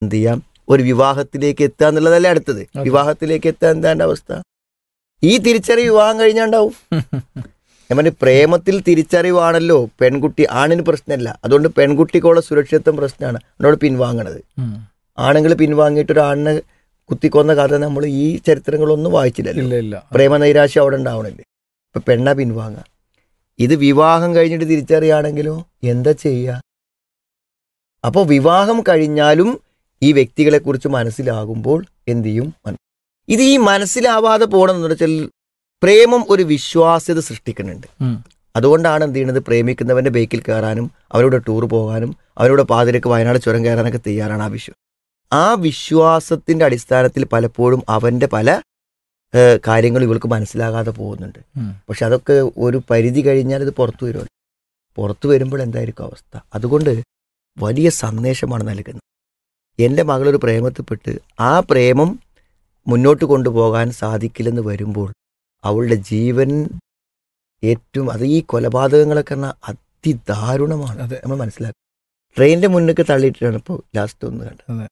എന്ത് ചെയ്യാം ഒരു വിവാഹത്തിലേക്ക് എത്തുക എന്നുള്ളതല്ലേ അടുത്തത് അതെ. വിവാഹത്തിലേക്ക് എത്തുക എന്താണ് അവസ്ഥ ഈ തിരിച്ചറിവ് വിവാഹം കഴിഞ്ഞാണ്ടാവും ഞാൻ പറഞ്ഞു പ്രേമത്തിൽ തിരിച്ചറിവാണല്ലോ പെൺകുട്ടി ആണിന് പ്രശ്നമല്ല അതുകൊണ്ട് പെൺകുട്ടിക്കുള്ള സുരക്ഷിതത്വം പ്രശ്നമാണ് അതുകൊണ്ട് പിൻവാങ്ങണത് ഉം. ആണുങ്ങൾ പിൻവാങ്ങിയിട്ട് ഒരു ആണിനെ കുത്തിക്കൊന്ന കഥ നമ്മൾ ഈ ചരിത്രങ്ങളൊന്നും വായിച്ചില്ലല്ലോ ഇല്ല ഇല്ല പ്രേമ നൈരാശ്യം അവിടെ ഉണ്ടാവണില്ലേ ഇപ്പൊ പെണ്ണ പിൻവാങ്ങുക ഇത് വിവാഹം കഴിഞ്ഞിട്ട് തിരിച്ചറിയാണെങ്കിലോ എന്താ ചെയ്യുക അപ്പോൾ വിവാഹം കഴിഞ്ഞാലും ഈ വ്യക്തികളെ കുറിച്ച് മനസ്സിലാകുമ്പോൾ എന്ത് ചെയ്യും മന- ഇത് ഈ മനസ്സിലാവാതെ പോകണമെന്ന് വെച്ചാൽ പ്രേമം ഒരു വിശ്വാസ്യത സൃഷ്ടിക്കുന്നുണ്ട് ഉം. അതുകൊണ്ടാണ് എന്ത് ചെയ്യുന്നത് പ്രേമിക്കുന്നവന്റെ ബേക്കിൽ കയറാനും അവരുടെ ടൂർ പോകാനും അവരുടെ പാതിരക്ക് വയനാട് ചുരം കയറാനൊക്കെ തയ്യാറാണ് ആ വിശ്വാസം ആ വിശ്വാസത്തിന്റെ അടിസ്ഥാനത്തിൽ പലപ്പോഴും അവന്റെ പല ഏഹ്, കാര്യങ്ങളും ഇവൾക്ക് മനസ്സിലാകാതെ പോകുന്നുണ്ട് ഉം. പക്ഷെ അതൊക്കെ ഒരു പരിധി കഴിഞ്ഞാൽ ഇത് പുറത്തു വരുമല്ലോ പുറത്തു വരുമ്പോൾ എന്തായിരിക്കും അവസ്ഥ അതുകൊണ്ട് വലിയ സന്ദേശമാണ് നൽകുന്നത് എൻ്റെ മകളൊരു പ്രേമത്തിൽപ്പെട്ട് ആ പ്രേമം മുന്നോട്ട് കൊണ്ടുപോകാൻ സാധിക്കില്ലെന്ന് വരുമ്പോൾ അവളുടെ ജീവൻ ഏറ്റവും അത് ഈ കൊലപാതകങ്ങളൊക്കെ പറഞ്ഞാൽ അതിദാരുണമാണ് അതെ. നമ്മൾ മനസ്സിലാക്കുക ട്രെയിനിന്റെ മുന്നേക്ക് തള്ളിയിട്ടാണ് ഇപ്പോൾ ലാസ്റ്റ് ഒന്ന് കണ്ടത് അതെ.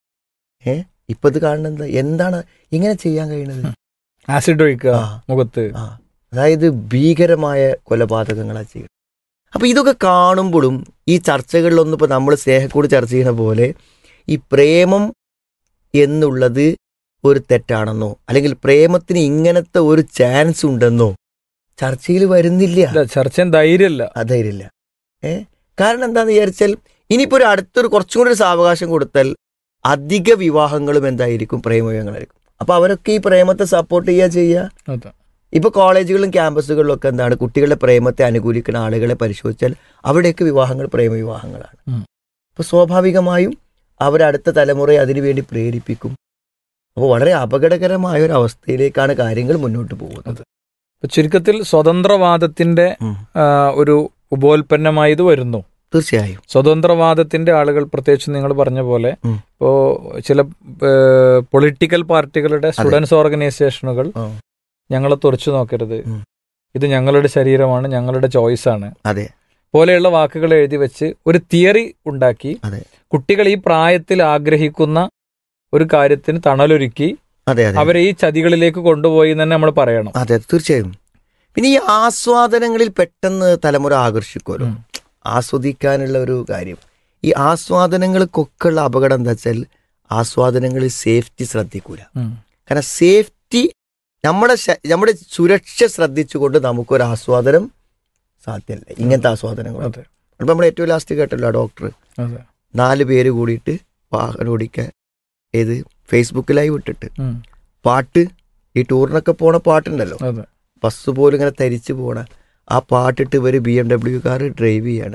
ഏ ഇപ്പൊ ഇത് കാണുന്നത് എന്താണ് ഇങ്ങനെ ചെയ്യാൻ കഴിയുന്നത് ഉം. ആസിഡ് ഒഴിക്കുക ആ മുഖത്ത് ആ അതായത് ഭീകരമായ കൊലപാതകങ്ങളാണ് ചെയ്യുന്നത് അപ്പൊ ഇതൊക്കെ കാണുമ്പോഴും ഈ ചർച്ചകളിലൊന്നും ഇപ്പൊ നമ്മൾ സ്നേഹക്കൂട് ചർച്ച ചെയ്യുന്ന പോലെ ഈ പ്രേമം എന്നുള്ളത് ഒരു തെറ്റാണെന്നോ അല്ലെങ്കിൽ പ്രേമത്തിന് ഇങ്ങനത്തെ ഒരു ചാൻസ് ഉണ്ടെന്നോ ചർച്ചയിൽ വരുന്നില്ല ഇല്ല ചർച്ച ധൈര്യമില്ല അധൈര്യമില്ല ഏ കാരണം എന്താന്ന് വിചാരിച്ചാൽ ഇനിയിപ്പോ ഒരു അടുത്തൊരു കുറച്ചും കൂടി ഒരു സാവകാശം കൊടുത്താൽ അധിക വിവാഹങ്ങളും എന്തായിരിക്കും പ്രേമവിവാഹങ്ങളായിരിക്കും അപ്പൊ അവരൊക്കെ ഈ പ്രേമത്തെ സപ്പോർട്ട് ചെയ്യുക ചെയ്യുക അതെ ഇപ്പൊ കോളേജുകളിലും ക്യാമ്പസുകളിലും ഒക്കെ എന്താണ് കുട്ടികളുടെ പ്രേമത്തെ അനുകൂലിക്കുന്ന ആളുകളെ പരിശോധിച്ചാൽ അവിടെയൊക്കെ വിവാഹങ്ങൾ പ്രേമവിവാഹങ്ങളാണ് ഉം. അപ്പൊ സ്വാഭാവികമായും അവരടുത്ത തലമുറയെ അതിനുവേണ്ടി പ്രേരിപ്പിക്കും അപ്പോൾ വളരെ അപകടകരമായ ഒരു അവസ്ഥയിലേക്കാണ് കാര്യങ്ങൾ മുന്നോട്ട് പോകുന്നത് ഇപ്പൊ ചുരുക്കത്തിൽ സ്വതന്ത്രവാദത്തിന്റെ ഉം. ആ, ഒരു ഉപോൽപ്പന്നമായി ഇത് വരുന്നു തീർച്ചയായും സ്വതന്ത്രവാദത്തിന്റെ ആളുകൾ പ്രത്യേകിച്ച് നിങ്ങൾ പറഞ്ഞ പോലെ ഉം. ഇപ്പോ ചില പൊളിറ്റിക്കൽ പാർട്ടികളുടെ സ്റ്റുഡൻസ് ഓർഗനൈസേഷനുകൾ ആ. ഞങ്ങളെ തുറച്ചു നോക്കരുത് ഉം. ഇത് ഞങ്ങളുടെ ശരീരമാണ് ഞങ്ങളുടെ ചോയ്സ് ആണ് അതെ പോലെയുള്ള വാക്കുകൾ എഴുതി വെച്ച് ഒരു തിയറി ഉണ്ടാക്കി അതെ. കുട്ടികൾ ഈ പ്രായത്തിൽ ആഗ്രഹിക്കുന്ന ഒരു കാര്യത്തിന് തണലൊരുക്കി അതെ അതെ അവരെ ഈ ചതികളിലേക്ക് കൊണ്ടുപോയി എന്ന് തന്നെ നമ്മൾ പറയണം അതെ തീർച്ചയായും പിന്നെ ഈ ആസ്വാദനങ്ങളിൽ പെട്ടെന്ന് തലമുറ ആകർഷിക്കുമല്ലോ ഉം. ആസ്വദിക്കാനുള്ള ഒരു കാര്യം ഈ ആസ്വാദനങ്ങൾക്കൊക്കെ ഉള്ള അപകടം എന്താ വെച്ചാൽ ആസ്വാദനങ്ങളിൽ സേഫ്റ്റി ശ്രദ്ധിക്കൂല ഉം. കാരണം സേഫ്റ്റി നമ്മുടെ ശ- നമ്മുടെ സുരക്ഷ ശ്രദ്ധിച്ചുകൊണ്ട് നമുക്കൊരു ആസ്വാദനം സാധ്യമല്ല ഇങ്ങനത്തെ ആസ്വാദനങ്ങൾ അതെ അപ്പോൾ നമ്മൾ ഏറ്റവും ലാസ്റ്റ് കേട്ടല്ലോ ഡോക്ടർ അതെ നാല് പേര് കൂടിയിട്ട് വാഹനം ഓടിക്കാൻ ഏത് ഫേസ്ബുക്ക് ലൈവ് ഇട്ടിട്ട് ഉം. പാട്ട് ഈ ടൂറിനൊക്കെ പോണ പാട്ടുണ്ടല്ലോ അതെ ബസ് പോലും ഇങ്ങനെ തരിച്ചു പോണ ആ പാട്ടിട്ട് ഇവർ B M W car drive ചെയ്യാണ്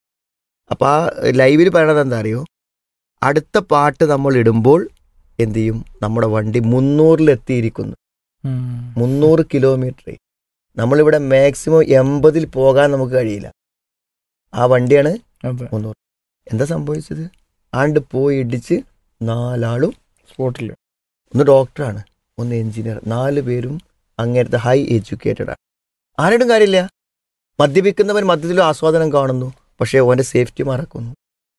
അപ്പം ആ ലൈവിൽ പറയണത് എന്താ അറിയോ അടുത്ത പാട്ട് നമ്മൾ ഇടുമ്പോൾ എന്ത് ചെയ്യും നമ്മുടെ വണ്ടി മുന്നൂറിലെത്തിയിരിക്കുന്നു ഉം. മുന്നൂറ് കിലോമീറ്റർ നമ്മളിവിടെ മാക്സിമം എൺപതിൽ പോകാൻ നമുക്ക് കഴിയില്ല ആ വണ്ടിയാണ് അതെ മുന്നൂറ് എന്താ സംഭവിച്ചത് ആണ്ട് പോയി ഇടിച്ച് നാലാളും സ്പോട്ടിൽ ഒന്ന് ഡോക്ടറാണ് ഒന്ന് എഞ്ചിനീയർ നാല് പേരും അങ്ങനത്തെ ഹൈ എഡ്യൂക്കേറ്റഡ് ആണ് ആരോടും കാര്യമില്ല മദ്യപിക്കുന്നവൻ മദ്യത്തിലും ആസ്വാദനം കാണുന്നു പക്ഷേ ഓൻ്റെ സേഫ്റ്റി മറക്കുന്നു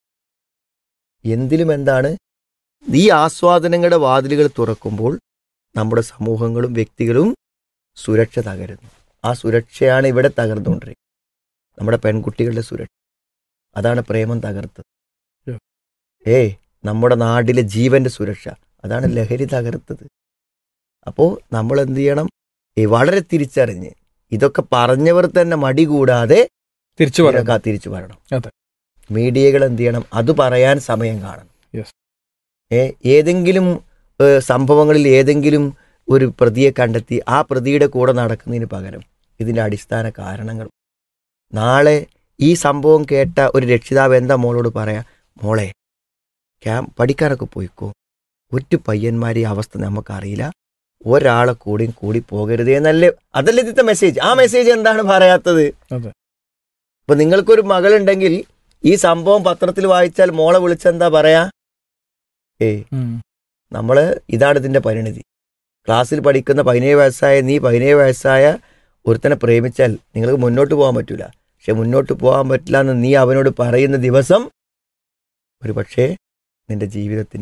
എന്തിലും എന്താണ് ഈ ആസ്വാദനങ്ങളുടെ വാതിലുകൾ തുറക്കുമ്പോൾ നമ്മുടെ സമൂഹങ്ങളും വ്യക്തികളും സുരക്ഷ തകരുന്നു ആ സുരക്ഷയാണ് ഇവിടെ തകർന്നുകൊണ്ടിരിക്കുന്നത് നമ്മുടെ പെൺകുട്ടികളുടെ സുരക്ഷ അതാണ് പ്രേമം തകർത്തത് Yeah. ഏയ് നമ്മുടെ നാട്ടിലെ ജീവന്റെ സുരക്ഷ അതാണ് ലഹരി തകർത്തത് അപ്പോൾ നമ്മൾ എന്ത് ചെയ്യണം ഈ വളരെ തിരിച്ചറിഞ്ഞ് ഇതൊക്കെ പറഞ്ഞവർ തന്നെ മടി കൂടാതെ തിരിച്ചു പറയാം ഇതിനൊക്കെ തിരിച്ചു പറയണം അതെ. മീഡിയകൾ എന്ത് ചെയ്യണം അത് പറയാൻ സമയം കാണണം Yes. ഏ ഏതെങ്കിലും ഏ, സംഭവങ്ങളിൽ ഏതെങ്കിലും ഒരു പ്രതിയെ കണ്ടെത്തി ആ പ്രതിയുടെ കൂടെ നടക്കുന്നതിന് പകരം ഇതിൻ്റെ അടിസ്ഥാന കാരണങ്ങൾ നാളെ ഈ സംഭവം കേട്ട ഒരു രക്ഷിതാവ് എന്താ മോളോട് പറയാ മോളെ ക്യാം പഠിക്കാനൊക്കെ പോയിക്കോ ഒറ്റ പയ്യന്മാരെ ഈ അവസ്ഥ നമുക്കറിയില്ല ഒരാളെ കൂടിയും കൂടി പോകരുതേ എന്നല്ലേ അതല്ലേ ഇതിത്തെ മെസ്സേജ് ആ മെസ്സേജ് എന്താണ് പറയാത്തത് അതെ. ഇപ്പൊ നിങ്ങൾക്കൊരു മകളുണ്ടെങ്കിൽ ഈ സംഭവം പത്രത്തിൽ വായിച്ചാൽ മോളെ വിളിച്ചെന്താ പറയാ ഏയ് ഉം. നമ്മള് ഇതാണ് ഇതിന്റെ പരിണിതി ക്ലാസ്സിൽ പഠിക്കുന്ന പതിനേഴ് വയസ്സായ നീ പതിനേഴ് വയസ്സായ ഒരുത്തനെ പ്രേമിച്ചാൽ നിങ്ങൾക്ക് മുന്നോട്ട് പോകാൻ പറ്റൂല പക്ഷെ മുന്നോട്ട് പോകാൻ പറ്റില്ല എന്ന് നീ അവനോട് പറയുന്ന ദിവസം ഒരു പക്ഷേ നിന്റെ ജീവിതത്തിന്